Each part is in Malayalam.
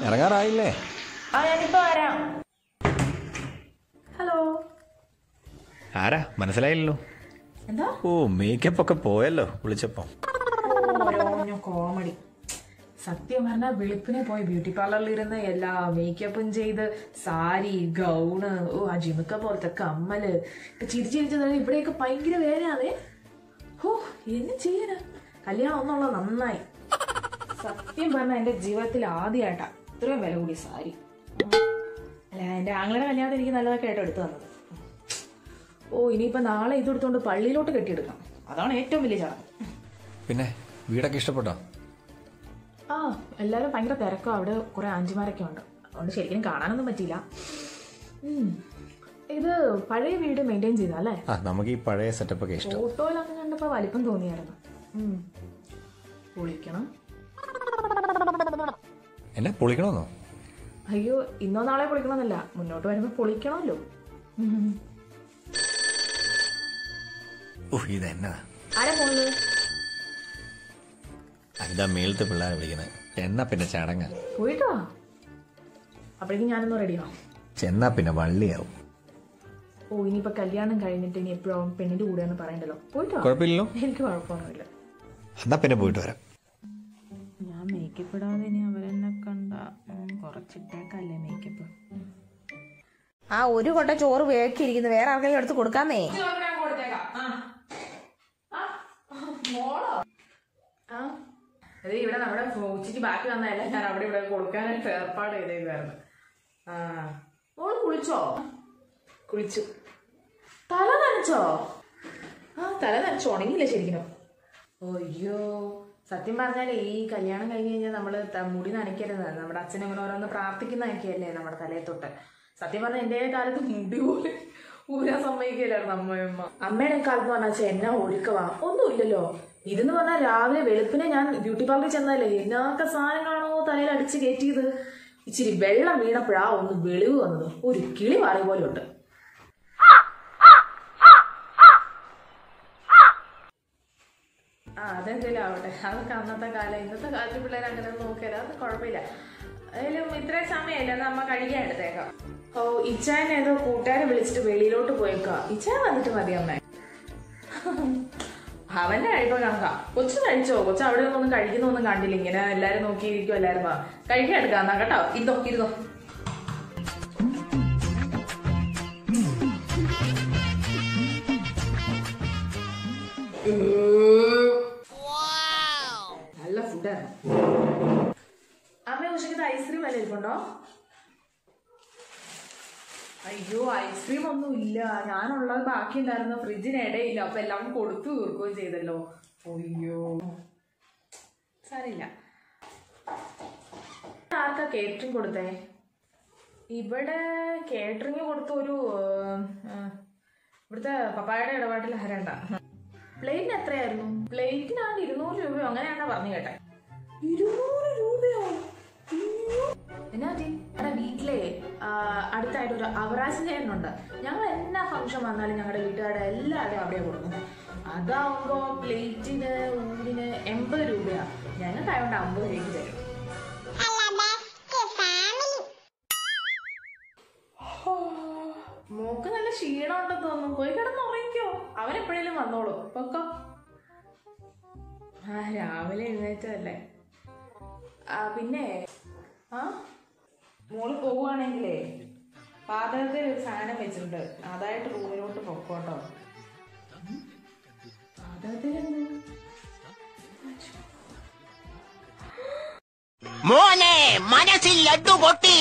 ഇറങ്ങാറായില്ലേ ആ ഞാനിപ്പോ വരാം ഹലോ ആരാ മനസ്സിലായില്ലല്ലോ എന്താ ഓ മേക്കപ്പ് ഒക്കെ പോയല്ലോ വിളിച്ചപ്പോ ഓരോഞ്ഞോ കോമഡി സത്യം പറഞ്ഞാൽ വെളുപ്പിനെ പോയി ബ്യൂട്ടി പാർലറിൽ ഇരുന്ന് എല്ലാ മേക്കപ്പും ചെയ്ത് സാരി ഗൗണ് ഓ ആ ജിമുക്ക പോലത്തെ കമ്മല് ഇപ്പൊ ചിരിച്ച് ചിരിച്ച് തന്നെ ഇവിടെയൊക്കെ ഭയങ്കര വേദനയാണേ ഹോ എന്ന് ചെയ്യാനാ കല്യാണം ഒന്നുള്ളത് നന്നായി സത്യം പറഞ്ഞാൽ എന്റെ ജീവിതത്തിൽ ആദ്യമായിട്ടാ ഇത്രയും വില കൂടി സാരി അല്ല എന്റെ ആങ്ങളുടെ കല്യാണത്തിന് എനിക്ക് നല്ലതൊക്കെ ആയിട്ട് എടുത്തു തന്നത് ഓ ഇനിയിപ്പോ നാളെ ഇതെടുത്തോണ്ട് പള്ളിയിലോട്ട് കെട്ടിയെടുക്കാം അതാണ് ഏറ്റവും വലിയ ചടങ്ങ് പിന്നെ വീടൊക്കെ ഇഷ്ടപ്പെട്ടോ ആ എല്ലാവരും ഭയങ്കര തിരക്കും അവിടെ കുറെ ആഞ്ചിമാരൊക്കെ ഉണ്ട് അതുകൊണ്ട് ശരിക്കും കാണാനൊന്നും പറ്റിയില്ല ഉം. ഇത് പഴയ വീട് മെയിൻറ്റെയിൻ ചെയ്ത അല്ലേ ആ നമുക്ക് ഈ പഴയ സെറ്റപ്പ് ഒക്കെ ഇഷ്ടം ഫോട്ടോയിലൊക്കെ കണ്ടപ്പോൾ വലിപ്പം തോന്നിയായിരുന്നു ഉം. പൊളിക്കണം എന്നെ പൊളിക്കണമെന്നോ അയ്യോ ഇന്നോ നാളെ പൊളിക്കണമെന്നല്ല മുന്നോട്ട് വരുമ്പോൾ പൊളിക്കണമല്ലോ ഉം. ഓ ഇതെന്നാ ആരാ പോണത് ഇതാ മേലത്തെ പിള്ളേരെ വിളിക്കുന്നത് എന്നാ പിന്നെ ചടങ്ങ പോയിട്ടോ അപ്പോഴേക്കും ഞാനൊന്ന് റെഡിയാവും ചെന്നാ പിന്നെ വള്ളിയാവും ഓ ഇനിയിപ്പോ കല്യാണം കഴിഞ്ഞിട്ട് ഇനി എപ്പോഴും പെണ്ണിന്റെ കൂടെയാന്ന് പറയണ്ടല്ലോ പോയിട്ടോ കുഴപ്പമില്ലല്ലോ എനിക്ക് കുഴപ്പമൊന്നുമില്ല എന്നാ പിന്നെ പോയിട്ട് വരാം ഞാൻ മേക്കപ്പ് ഇടാതെ ഇനി അവരെന്നെ കണ്ട കുറച്ചിട്ടേക്കല്ലേ മേക്കപ്പ് ആ ഒരു കൊട്ട ചോറ് വേക്കിരിക്കുന്നു വേറെ ആർക്കെങ്കിലും എടുത്ത് കൊടുക്കാന്നേ ആ അത് ഇവിടെ നമ്മുടെ ഉച്ചയ്ക്ക് ബാക്കി വന്നതല്ല ഞാൻ അവിടെ ഇവിടെ കൊടുക്കാനായിട്ട് ഏർപ്പാട് ചെയ്തേക്കുവായിരുന്നു ആ മോള് കുളിച്ചോ കുളിച്ചു തല നനച്ചോ ആ തല നനച്ചു ഉണങ്ങിയില്ല ശരിക്കും അയ്യോ സത്യം പറഞ്ഞാൽ ഈ കല്യാണം കഴിഞ്ഞ് കഴിഞ്ഞാൽ നമ്മൾ മുടി നനയ്ക്കരുത് നമ്മുടെ അച്ഛൻ അങ്ങനെ ഓരോന്ന് പ്രാർത്ഥിക്കുന്നതൊക്കെയല്ലേ നമ്മുടെ തലയെ തൊട്ട് സത്യം പറഞ്ഞാൽ എൻ്റെ കാലത്ത് മുടി പോലെ ഊരാൻ സമ്മതിക്കില്ലായിരുന്നു അമ്മയമ്മ അമ്മയുടെ കാലത്ത് പറഞ്ഞാൽ വെച്ചാൽ എന്നാ ഒഴുക്കവാ ഒന്നുമില്ലല്ലോ ഇതെന്ന് പറഞ്ഞാൽ രാവിലെ വെളുപ്പിനെ ഞാൻ ബ്യൂട്ടി പാർലറിൽ ചെന്നാലേ എന്നാക്ക സാധനങ്ങളാണോ തലയിൽ അടിച്ച് കയറ്റിയത് ഇച്ചിരി വെള്ളം വീണപ്പോഴാ ഒന്ന് വെളിവ് വന്നത് ഒരു കിളി വാറി പോലെ ഉണ്ട് ആ അതെന്തെങ്കിലും ആവട്ടെ അതൊക്കെ അന്നത്തെ കാലം ഇന്നത്തെ കാലത്ത് പിള്ളേർ അങ്ങനെ നോക്കിയാൽ അത് കുഴപ്പമില്ല അതിലും ഇത്രയും സമയമല്ല നമ്മ കഴിക്കാൻ എടുത്തേക്കാം ഓ ഇച്ചാൻ ഏതോ കൂട്ടുകാരെ വിളിച്ചിട്ട് വെളിയിലോട്ട് പോയേക്കാ ഇച്ചാൻ വന്നിട്ട് മതി അമ്മേ അവന്റെ കഴിപ്പം കണക്കാ കൊച്ചു കഴിച്ചോ കൊച്ചു അവിടെ ഒന്നും കഴിക്കുന്നൊന്നും കണ്ടില്ല ഇങ്ങനെ എല്ലാരും നോക്കിയിരിക്കും എല്ലാരും വാ. കഴിക്കാൻ എടുക്കാം എന്നാ കേട്ടോ ഇരുന്നോ ഇരുന്നോ നല്ല ഫുഡാണ് അമ്മ ഉച്ചക്കത്തെ ഐസ്ക്രീം വല്ല ഇരിപ്പുണ്ടോ അയ്യോ ഐസ്ക്രീം ഒന്നും ഇല്ല ഞാനുള്ളത് ബാക്കി ഉണ്ടായിരുന്ന ഫ്രിഡ്ജിന് ഇടയില്ല അപ്പൊ എല്ലാം കൊടുത്തു തീർക്കുകയും ചെയ്തല്ലോ അയ്യോ സാരില്ല ആർക്കാ കേറ്ററിംഗ് കൊടുത്തേ ഇവിടെ കേറ്ററിംഗ് കൊടുത്ത ഒരു ആ, ഇവിടുത്തെ പപ്പായുടെ ഇടപാട്ടിൽ ഹരണ്ട പ്ലേറ്റിന് എത്രയായിരുന്നു പ്ലേറ്റിനാണ് ഇരുന്നൂറ് രൂപയോ അങ്ങനെയാണ്ടാ പറഞ്ഞു കേട്ടെ ഇരുന്നൂറ് രൂപയോ അയ്യോ. എന്നാ പറ്റി? എടാ വീട്ടിലെ ആ, അടുത്തായിട്ട് ഒരു അവറാജ് ചേട്ടനുണ്ട് ഞങ്ങൾ എന്നാ ഫംഗ്ഷൻ വന്നാലും ഞങ്ങളുടെ വീട്ടുകാരുടെ എല്ലാവരും അവിടെ കൊടുക്കും അതാവുമ്പോ പ്ലേറ്റിന് ഊരിന് എൺപത് രൂപയാ ഞങ്ങൾക്കായോണ്ട് അമ്പത് രൂപയ്ക്ക് തരും മോക്ക് നല്ല ക്ഷീണം ഉണ്ടെന്ന് തോന്നുന്നു പോയി കിടന്ന് ഉറങ്ങിക്കോ അവൻ എപ്പോഴേലും വന്നോളൂ പൊക്കോ ആ രാവിലെ എഴുന്നേറ്റതല്ലേ ആ പിന്നെ ആ മോള് പോവുകയാണെങ്കിലേ പാതകത്തിൽ ഒരു സാധനം വെച്ചിട്ടുണ്ട് അതായിട്ട് റൂമിലോട്ട് പൊക്കോട്ടോ ഉം. പാതകത്തിൽ എന്ത്? മോനെ മനസ്സിൽ ലഡ്ഡു പൊട്ടി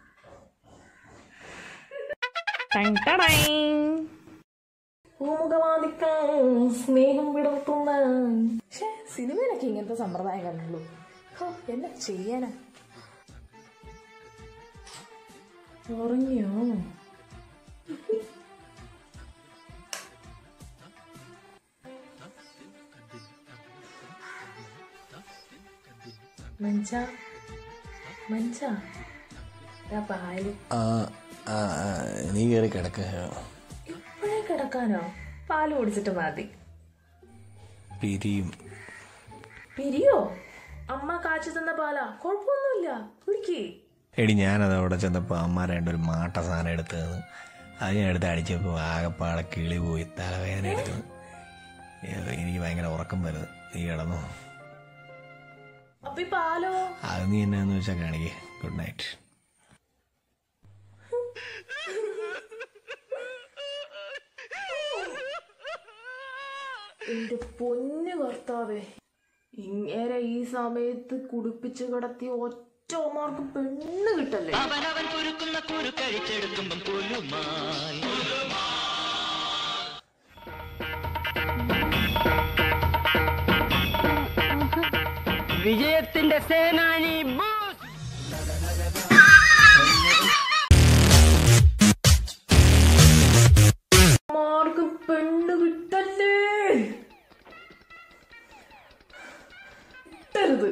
പൂമുഖവാദിക്കാൻ സ്നേഹം വിടർത്തുന്ന പക്ഷേ സിനിമയിലൊക്കെ ഇങ്ങനത്തെ സമ്പ്രദായം കണ്ടുള്ളൂ ഹോ എന്നാ ചെയ്യാനാ ഉറങ്ങിയോ മഞ്ച മഞ്ച ദാ പാല് ആ, ആ, ആ, നീ കയറി കിടക്ക ഇപ്പോഴേ കിടക്കാനോ പാല് കുടിച്ചിട്ട് മതി പിരിയും പിരിയോ അമ്മ കാച്ചി തന്ന പാലാ കുഴപ്പമൊന്നുമില്ല കുടിക്കേ എടി ഞാനത് അവിടെ ചെന്നപ്പോൾ അമ്മാരായിട്ട് ഒരു മാട്ട സാധനം എടുത്തത് അത് ഞാൻ എടുത്ത് അടിച്ചപ്പോൾ ആകപ്പാടെ കിളി പോയി തലവേദന എടുക്കുന്നു ഏഹ് എനിക്ക് ഭയങ്കര ഉറക്കം വരുന്നത് നീ കിടന്നു അപ്പൊ ഈ പാലോ അത് നീ എന്നാന്ന് വെച്ചാൽ കാണിക്കേ ഗുഡ് നൈറ്റ് എന്റെ പൊന്നു കർത്താവേ ഇങ്ങേരെ ഈ സമയത്ത് കുടിപ്പിച്ച് കിടത്തി ഒറ്റമാർക്ക് പെണ്ണ് കിട്ടല്ലേ അവനവൻ കുരുക്കുന്ന കുരുക്കഴിച്ചെടുക്കുമ്പം കുലുമായി വിജയത്തിന്റെ സേനാനി ബോസ് മാർക്ക് പെണ്ണ് കിട്ടല്ലേ കിട്ടരുത്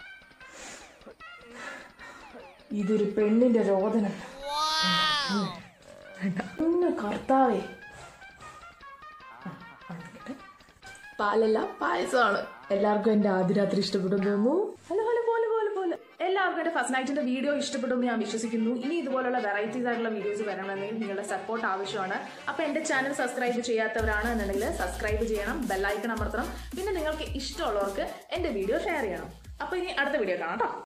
ഇതൊരു പെണ്ണിന്റെ രോദനം ഒന്ന് കർത്താവേ ആ, ആയിക്കോട്ടെ. പാലല്ല പായസമാണ് എല്ലാവർക്കും എന്റെ ആദ്യ രാത്രി ഇഷ്ടപ്പെടുന്നു തോന്നുന്നു ഹലോ ഹലോ പോലെ പോലെ പോലെ എല്ലാവർക്കും എന്റെ ഫസ്റ്റ് നൈറ്റിന്റെ വീഡിയോ ഇഷ്ടപ്പെടുമെന്ന് ഞാൻ വിശ്വസിക്കുന്നു ഇനി ഇതുപോലുള്ള വെറൈറ്റീസ് ആയിട്ടുള്ള വീഡിയോസ് വരണമെങ്കിൽ നിങ്ങളുടെ സപ്പോർട്ട് ആവശ്യമാണ് അപ്പൊ എന്റെ ചാനൽ സബ്സ്ക്രൈബ് ചെയ്യാത്തവരാണ് എന്നുണ്ടെങ്കിൽ സബ്സ്ക്രൈബ് ചെയ്യണം ബെല്ലൈക്കൺ അമർത്തണം പിന്നെ നിങ്ങൾക്ക് ഇഷ്ടമുള്ളവർക്ക് എന്റെ വീഡിയോ ഷെയർ ചെയ്യണം അപ്പൊ ഇനി അടുത്ത വീഡിയോ കാണാം കേട്ടോ